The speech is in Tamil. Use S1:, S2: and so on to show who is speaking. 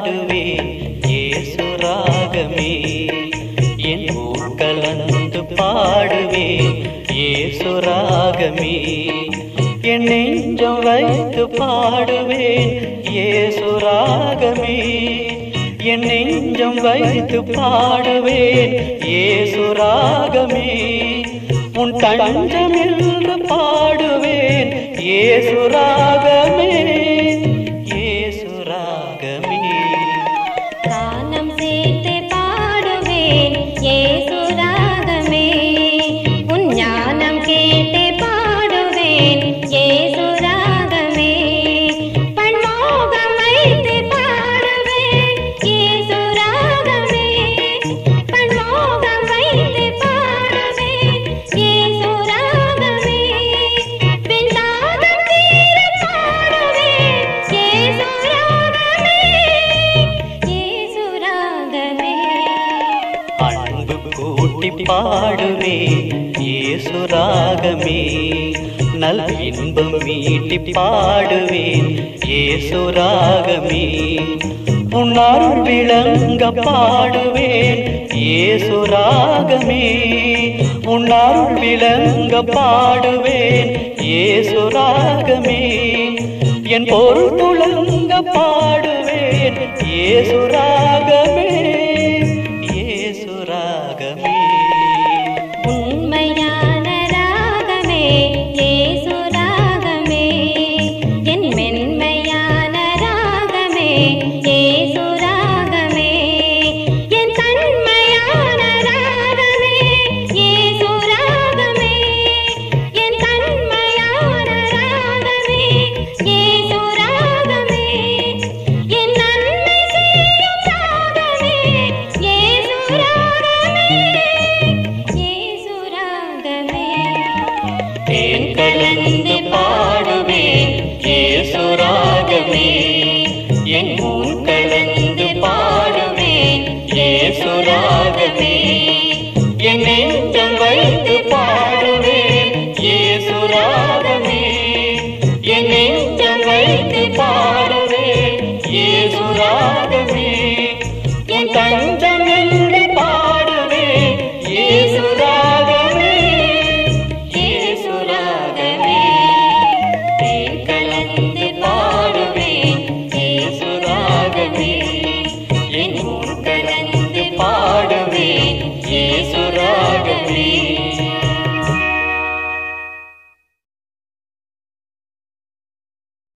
S1: பாடுவேன் ஏசுராகமே என் ஊக்கலந்து பாடுவேன் ஏசுராகமே என் நெஞ்சம் வைத்து பாடுவேன் ஏசுராகமே என் நெஞ்சம் வைத்து பாடுவேன் ஏசுராகமே உன் தஞ்சமென்று பாடுவேன் ஏசுராகமே ஏசுராகமே
S2: கானம் சேர்த்து பாடுவேன் ஏசுராகமே உன் ஞானம் கேட்டு பாடுவேன் ஏசுராகமே பன்மோகம் வைத்து பாடுவேன் ஏசுராகமே பன்மோகம் வைத்து பாடுவேன் ஏசுராகமே வெண்தாகம் தீர பாடுவேன் ஏசுராகமே ஏசுராகமே
S1: அன்பு கூட்டி பாடுவேன் ஏசுராகமே நல் இன்பம் மீட்டி பாடுவேன் ஏசுராகமே உன்னாருள் விளங்க பாடுவேன் ஏசுராகமே உன்னாருள் விளங்க பாடுவேன் ஏசுராகமே என் பொருள் துளங்க பாடுவேன் ஏசுராகமே ஏசுராகமே
S2: உண்மையான ராகமே ஏசுராகமே என் மென்மையான ராகமே ஏசுராகமே என் தன்மையான ராகமே ஏசுராகமே என் தன்மையான ராகமே ஏசுராகமே என் நன்மை செய்யும் ராகமே ஏசுராகமே ஏசுராகமே தேன் கலந்த